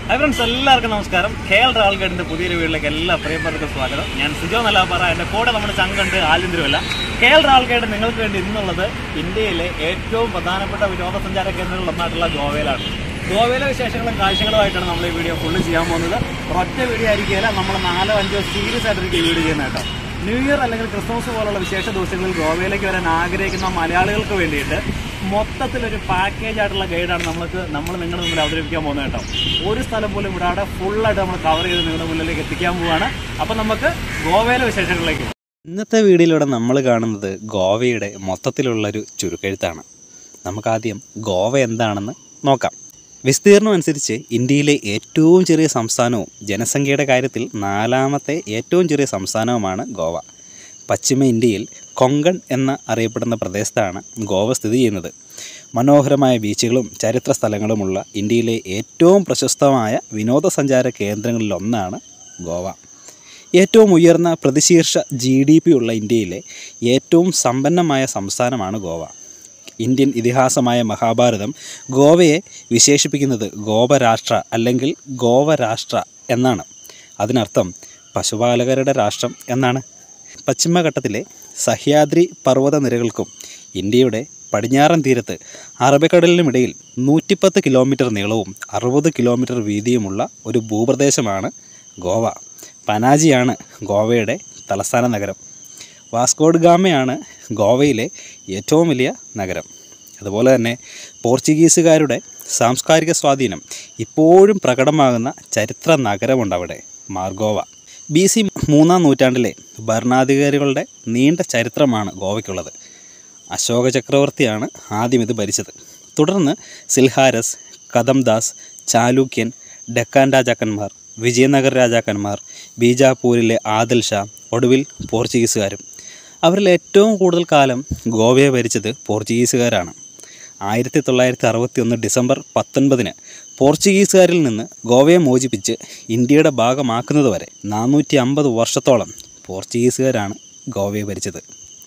Hi friends എല്ലാവർക്കും നമസ്കാരം K L travel ഗൈഡിന്റെ പുതിയൊരു വീട്ടിലേക്ക് എല്ലാ പ്രിയപ്പെട്ടവർക്കും സ്വാഗതം ഞാൻ സിജോ നല്ലാപ്പറ എന്റെ കൂടെ നമ്മുടെ ചങ്കുണ്ട് ആലിന്ദ്രുമല്ല കെ എൽ ട്രാവൽ ഗൈഡ് നിങ്ങൾക്ക് വേണ്ടി ഇന്നുള്ളത് ഇന്ത്യയിലെ ഏറ്റവും പ്രധാനപ്പെട്ട വിനോദസഞ്ചാര കേന്ദ്രങ്ങളിൽ ഒന്നായിട്ടുള്ള ഗോവയിലാണ് ഗോവയിലെ വിശേഷങ്ങളും കാഴ്ചകളുമായിട്ടാണ് നമ്മൾ ഈ വീഡിയോ ഫുള്ള് ചെയ്യാൻ പോകുന്നത് ഒരൊറ്റ വീഡിയോ ആയിരിക്കില്ല നമ്മൾ നാലോ അഞ്ചോ സീരിയസ് ആയിട്ടായിരിക്കും ഈ വീഡിയോ ചെയ്യുന്നത് കേട്ടോ ന്യൂ ഇയർ അല്ലെങ്കിൽ ക്രിസ്മസ് പോലുള്ള വിശേഷ ദിവസങ്ങളിൽ ഗോവയിലേക്ക് വരാൻ ആഗ്രഹിക്കുന്ന മലയാളികൾക്ക് വേണ്ടിയിട്ട് മൊത്തത്തിലൊരു പാക്കേജ് ആയിട്ടുള്ള ഗൈഡാണ് നമുക്ക് നമ്മൾ നിങ്ങളുടെ മുമ്പിൽ അവതരിപ്പിക്കാൻ പോകുന്നത് കേട്ടോ ഒരു സ്ഥലം പോലും വിടാതെ ഫുള്ളായിട്ട് നമ്മൾ കവർ ചെയ്ത് നിങ്ങളുടെ മുന്നിലേക്ക് എത്തിക്കാൻ പോവാണ് അപ്പം നമുക്ക് ഗോവയിലെ വിശേഷങ്ങളിലേക്ക് പോകാം. ഇന്നത്തെ വീഡിയോയിലൂടെ നമ്മൾ കാണുന്നത് ഗോവയുടെ മൊത്തത്തിലുള്ളൊരു ചുരുക്കെഴുത്താണ് നമുക്കാദ്യം ഗോവ എന്താണെന്ന് നോക്കാം വിസ്തീർണം അനുസരിച്ച് ഇന്ത്യയിലെ ഏറ്റവും ചെറിയ സംസ്ഥാനവും ജനസംഖ്യയുടെ കാര്യത്തിൽ നാലാമത്തെ ഏറ്റവും ചെറിയ സംസ്ഥാനവുമാണ് ഗോവ പശ്ചിമ ഇന്ത്യയിൽ കൊങ്കൺ എന്ന അറിയപ്പെടുന്ന പ്രദേശത്താണ് ഗോവ സ്ഥിതി ചെയ്യുന്നത് മനോഹരമായ ബീച്ചുകളും ചരിത്ര സ്ഥലങ്ങളുമുള്ള ഇന്ത്യയിലെ ഏറ്റവും പ്രശസ്തമായ വിനോദസഞ്ചാര കേന്ദ്രങ്ങളിലൊന്നാണ് ഗോവ ഏറ്റവും ഉയർന്ന പ്രതിശീർഷ ജി ഡി പി ഉള്ള ഇന്ത്യയിലെ ഏറ്റവും സമ്പന്നമായ സംസ്ഥാനമാണ് ഗോവ ഇന്ത്യൻ ഇതിഹാസമായ മഹാഭാരതം ഗോവയെ വിശേഷിപ്പിക്കുന്നത് ഗോപരാഷ്ട്ര അല്ലെങ്കിൽ ഗോവരാഷ്ട്ര എന്നാണ് അതിനർത്ഥം പശുപാലകരുടെ രാഷ്ട്രം എന്നാണ് പശ്ചിമഘട്ടത്തിലെ സഹ്യാദ്രി പർവ്വത നിരകൾക്കും ഇന്ത്യയുടെ പടിഞ്ഞാറൻ തീരത്ത് അറബിക്കടലിനുമിടയിൽ നൂറ്റിപ്പത്ത് കിലോമീറ്റർ നീളവും അറുപത് കിലോമീറ്റർ വീതിയുമുള്ള ഒരു ഭൂപ്രദേശമാണ് ഗോവ പനാജിയാണ് ഗോവയുടെ തലസ്ഥാന നഗരം വാസ്കോഡ് ഗാമയാണ് ഗോവയിലെ ഏറ്റവും വലിയ നഗരം അതുപോലെ തന്നെ പോർച്ചുഗീസുകാരുടെ സാംസ്കാരിക സ്വാധീനം ഇപ്പോഴും പ്രകടമാകുന്ന ചരിത്ര നഗരമുണ്ട് അവിടെ മാർഗോവ ബി സി മൂന്നാം നൂറ്റാണ്ടിലെ ഭരണാധികാരികളുടെ നീണ്ട ചരിത്രമാണ് ഗോവയ്ക്കുള്ളത് അശോക ചക്രവർത്തിയാണ് ആദ്യം ഇത് ഭരിച്ചത് തുടർന്ന് സിൽഹാരസ് കദംദാസ് ചാലൂക്യൻ ഡെക്കാൻ രാജാക്കന്മാർ വിജയനഗർ രാജാക്കന്മാർ ബീജാപൂരിലെ ആദിൽ ഷാ ഒടുവിൽ പോർച്ചുഗീസുകാരും അവരിൽ ഏറ്റവും കൂടുതൽ കാലം ഗോവയെ ഭരിച്ചത് പോർച്ചുഗീസുകാരാണ് ആയിരത്തി തൊള്ളായിരത്തി അറുപത്തി ഒന്ന് ഡിസംബർ പത്തൊൻപതിന് പോർച്ചുഗീസുകാരിൽ നിന്ന് ഗോവയെ മോചിപ്പിച്ച് ഇന്ത്യയുടെ ഭാഗമാക്കുന്നതുവരെ നാനൂറ്റി അമ്പത് വർഷത്തോളം പോർച്ചുഗീസുകാരാണ് ഗോവയെ ഭരിച്ചത്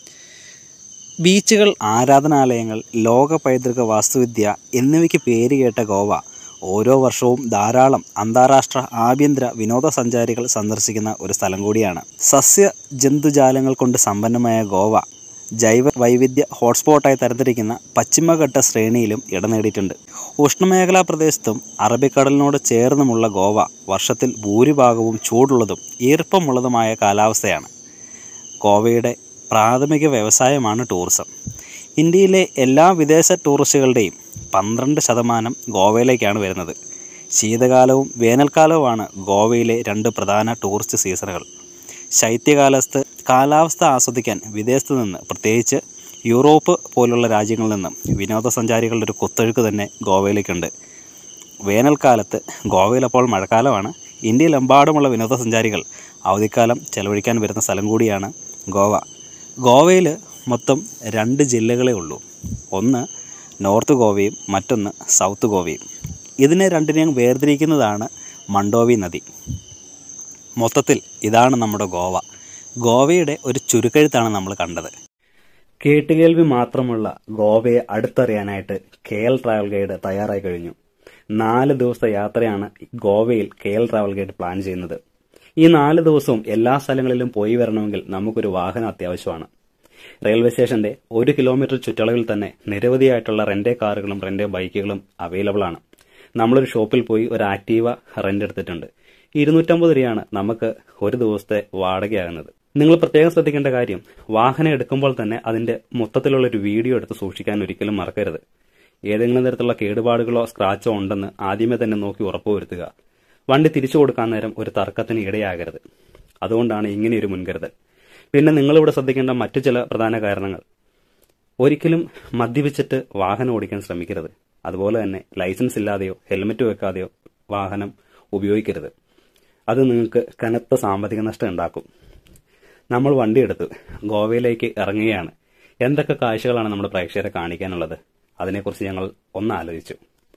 ബീച്ചുകൾ ആരാധനാലയങ്ങൾ ലോക പൈതൃക വാസ്തുവിദ്യ എന്നിവയ്ക്ക് പേരുകേട്ട ഗോവ ഓരോ വർഷവും ധാരാളം അന്താരാഷ്ട്ര ആഭ്യന്തര വിനോദസഞ്ചാരികൾ സന്ദർശിക്കുന്ന ഒരു സ്ഥലം കൂടിയാണ് സസ്യ ജന്തുജാലങ്ങൾ കൊണ്ട് സമ്പന്നമായ ഗോവ ജൈവ വൈവിധ്യ ഹോട്ട്സ്പോട്ടായി തരംതിരിക്കുന്ന പശ്ചിമഘട്ട ശ്രേണിയിലും ഇടം നേടിയിട്ടുണ്ട് ഉഷ്ണമേഖലാ പ്രദേശത്തും അറബിക്കടലിനോട് ചേർന്നുമുള്ള ഗോവ വർഷത്തിൽ ഭൂരിഭാഗവും ചൂടുള്ളതും ഈർപ്പമുള്ളതുമായ കാലാവസ്ഥയാണ് ഗോവയുടെ പ്രാഥമിക വ്യവസായമാണ് ടൂറിസം ഇന്ത്യയിലെ എല്ലാ വിദേശ ടൂറിസ്റ്റുകളുടെയും പന്ത്രണ്ട് ശതമാനം ഗോവയിലേക്കാണ് വരുന്നത് ശീതകാലവും വേനൽക്കാലവുമാണ് ഗോവയിലെ രണ്ട് പ്രധാന ടൂറിസ്റ്റ് സീസണുകൾ ശൈത്യകാലത്ത് കാലാവസ്ഥ ആസ്വദിക്കാൻ വിദേശത്ത് നിന്ന് പ്രത്യേകിച്ച് യൂറോപ്പ് പോലുള്ള രാജ്യങ്ങളിൽ നിന്നും വിനോദസഞ്ചാരികളുടെ ഒരു കുത്തൊഴുക്ക് തന്നെ ഗോവയിലേക്കുണ്ട് വേനൽക്കാലത്ത് ഗോവയിലപ്പോൾ മഴക്കാലമാണ് ഇന്ത്യയിലെമ്പാടുമുള്ള വിനോദസഞ്ചാരികൾ അവധിക്കാലം ചെലവഴിക്കാൻ വരുന്ന സ്ഥലം കൂടിയാണ് ഗോവ ഗോവയിൽ മൊത്തം രണ്ട് ജില്ലകളേ ഉള്ളൂ ഒന്ന് നോർത്ത് ഗോവയും മറ്റൊന്ന് സൗത്ത് ഗോവയും ഇതിനെ രണ്ടിനെയും വേർതിരിക്കുന്നതാണ് മണ്ടോവി നദി മൊത്തത്തിൽ ഇതാണ് നമ്മുടെ ഗോവ ഗോവയുടെ ഒരു ചുരുക്കെഴുത്താണ് നമ്മൾ കണ്ടത് കേട്ടുകേൾവി മാത്രമുള്ള ഗോവയെ അടുത്തറിയാനായിട്ട് കെ എൽ ട്രാവൽ ഗൈഡ് തയ്യാറായി കഴിഞ്ഞു നാല് ദിവസത്തെ യാത്രയാണ് ഗോവയിൽ K L travel guide plan ചെയ്യുന്നത് ഈ നാല് ദിവസവും എല്ലാ സ്ഥലങ്ങളിലും പോയി വരണമെങ്കിൽ നമുക്കൊരു വാഹനം അത്യാവശ്യമാണ് റെയിൽവേ സ്റ്റേഷന്റെ ഒരു കിലോമീറ്റർ ചുറ്റളവിൽ തന്നെ നിരവധിയായിട്ടുള്ള റെന്റേ കാറുകളും റെന്റേ ബൈക്കുകളും അവൈലബിൾ ആണ് നമ്മളൊരു ഷോപ്പിൽ പോയി ഒരു ആക്റ്റീവ റെന്റ് എടുത്തിട്ടുണ്ട് ഇരുന്നൂറ്റമ്പത് രൂപയാണ് നമുക്ക് ഒരു ദിവസത്തെ വാടകയാകുന്നത് നിങ്ങൾ പ്രത്യേകം ശ്രദ്ധിക്കേണ്ട കാര്യം വാഹനം എടുക്കുമ്പോൾ തന്നെ അതിന്റെ മൊത്തത്തിലുള്ള ഒരു വീഡിയോ എടുത്ത് സൂക്ഷിക്കാൻ ഒരിക്കലും മറക്കരുത് ഏതെങ്കിലും തരത്തിലുള്ള കേടുപാടുകളോ സ്ക്രാച്ചോ ഉണ്ടെന്ന് ആദ്യമേ തന്നെ നോക്കി ഉറപ്പുവരുത്തുക വണ്ടി തിരിച്ചു കൊടുക്കാൻ നേരം ഒരു തർക്കത്തിന് ഇടയാകരുത് അതുകൊണ്ടാണ് ഇങ്ങനെയൊരു മുൻകരുതൽ പിന്നെ നിങ്ങളിവിടെ ശ്രദ്ധിക്കേണ്ട മറ്റു ചില പ്രധാന കാരണങ്ങൾ ഒരിക്കലും മദ്യപിച്ചിട്ട് വാഹനം ഓടിക്കാൻ ശ്രമിക്കരുത് അതുപോലെ തന്നെ ലൈസൻസ് ഇല്ലാതെയോ ഹെൽമറ്റ് വെക്കാതെയോ വാഹനം ഉപയോഗിക്കരുത് അത് നിങ്ങൾക്ക് കനത്ത സാമ്പത്തിക നഷ്ടം ഉണ്ടാക്കും നമ്മൾ വണ്ടി എടുത്ത് ഗോവയിലേക്ക് ഇറങ്ങുകയാണ് എന്തൊക്കെ കാഴ്ചകളാണ് നമ്മുടെ പ്രേക്ഷകരെ കാണിക്കാനുള്ളത് അതിനെക്കുറിച്ച് ഞങ്ങൾ ഒന്ന് ആലോചിച്ചു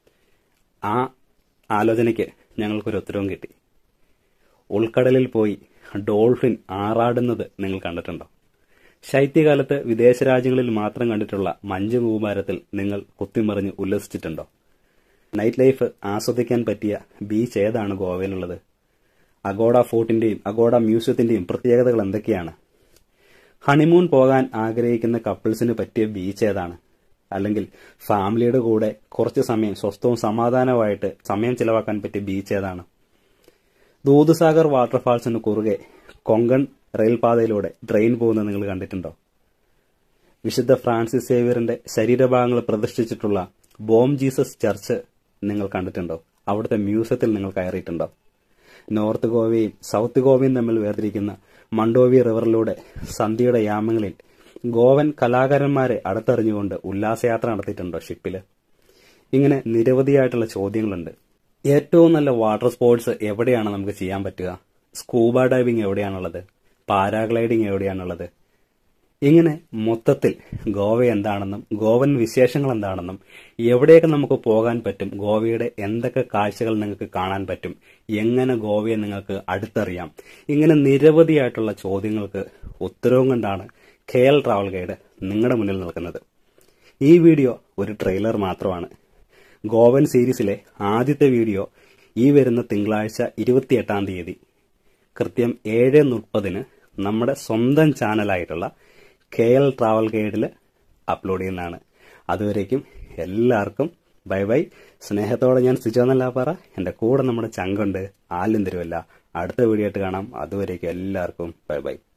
ആ ആലോചനയ്ക്ക് ഞങ്ങൾക്കൊരു ഉത്തരവും കിട്ടി ഉൾക്കടലിൽ പോയി ഡോൾഫിൻ ആറാടുന്നത് നിങ്ങൾ കണ്ടിട്ടുണ്ടോ ശൈത്യകാലത്ത് വിദേശ രാജ്യങ്ങളിൽ മാത്രം കണ്ടിട്ടുള്ള മഞ്ഞ് കൂമാരത്തിൽ നിങ്ങൾ കുത്തിമറിഞ്ഞ് ഉല്ലസിച്ചിട്ടുണ്ടോ നൈറ്റ് ലൈഫ് ആസ്വദിക്കാൻ പറ്റിയ ബീച്ച് ഏതാണ് ഗോവയിലുള്ളത് അഗോഡ ഫോർട്ടിന്റെയും അഗോഡ മ്യൂസിയത്തിന്റെയും പ്രത്യേകതകൾ എന്തൊക്കെയാണ് ഹണിമൂൺ പോകാൻ ആഗ്രഹിക്കുന്ന കപ്പിൾസിന് പറ്റിയ ബീച്ച് ഏതാണ് അല്ലെങ്കിൽ ഫാമിലിയുടെ കൂടെ കുറച്ച് സമയം സ്വസ്ഥവും സമാധാനമായിട്ട് സമയം ചിലവാക്കാൻ പറ്റിയ ബീച്ച് ഏതാണ് ദൂദ്സാഗർ വാട്ടർഫാൾസിന് കുറുകെ കൊങ്കൺ റെയിൽപാതയിലൂടെ ട്രെയിൻ പോകുന്നത് നിങ്ങൾ കണ്ടിട്ടുണ്ടോ വിശുദ്ധ ഫ്രാൻസിസ് സേവിയറിന്റെ ശരീരഭാഗങ്ങൾ പ്രതിഷ്ഠിച്ചിട്ടുള്ള ബോം ജീസസ് ചർച്ച് നിങ്ങൾ കണ്ടിട്ടുണ്ടോ അവിടുത്തെ മ്യൂസിയത്തിൽ നിങ്ങൾ കയറിയിട്ടുണ്ടോ നോർത്ത് ഗോവയും സൗത്ത് ഗോവയും തമ്മിൽ വേർതിരിക്കുന്ന മണ്ടോവി റിവറിലൂടെ സന്ധ്യയുടെ യാമങ്ങളിൽ ഗോവൻ കലാകാരന്മാരെ അടുത്തറിഞ്ഞുകൊണ്ട് ഉല്ലാസയാത്ര നടത്തിയിട്ടുണ്ടോ ഷിപ്പില് ഇങ്ങനെ നിരവധിയായിട്ടുള്ള ചോദ്യങ്ങളുണ്ട് ഏറ്റവും നല്ല വാട്ടർ സ്പോർട്സ് എവിടെയാണ് നമുക്ക് ചെയ്യാൻ പറ്റുക സ്കൂബ ഡൈവിംഗ് എവിടെയാണുള്ളത് പാരാഗ്ലൈഡിംഗ് എവിടെയാണുള്ളത് ഇങ്ങനെ മൊത്തത്തിൽ ഗോവ എന്താണെന്നും ഗോവൻ വിശേഷങ്ങൾ എന്താണെന്നും എവിടെയൊക്കെ നമുക്ക് പോകാൻ പറ്റും ഗോവയുടെ എന്തൊക്കെ കാഴ്ചകൾ നിങ്ങൾക്ക് കാണാൻ പറ്റും എങ്ങനെ ഗോവയെ നിങ്ങൾക്ക് അടുത്തറിയാം ഇങ്ങനെ നിരവധിയായിട്ടുള്ള ചോദ്യങ്ങൾക്ക് ഉത്തരവും കൊണ്ടാണ് കെ എൽ ട്രാവൽ ഗൈഡ് നിങ്ങളുടെ മുന്നിൽ നിൽക്കുന്നത് ഈ വീഡിയോ ഒരു ട്രെയിലർ മാത്രമാണ് ഗോവൻ സീരീസിലെ ആദ്യത്തെ വീഡിയോ ഈ വരുന്ന തിങ്കളാഴ്ച ഇരുപത്തിയെട്ടാം തീയതി കൃത്യം ഏഴ് മുപ്പതിന് നമ്മുടെ സ്വന്തം ചാനലായിട്ടുള്ള കെ എൽ ട്രാവൽ ഗൈഡിൽ അപ്ലോഡ് ചെയ്യുന്നതാണ് അതുവരേക്കും എല്ലാവർക്കും ബൈ ബൈ സ്നേഹത്തോടെ ഞാൻ സിജോ പറ എൻ്റെ കൂടെ നമ്മുടെ ചങ്കുണ്ട് ആലും തരുമല്ല അടുത്ത വീഡിയോ ആയിട്ട് കാണാം അതുവരേക്കും എല്ലാവർക്കും ബൈ ബൈ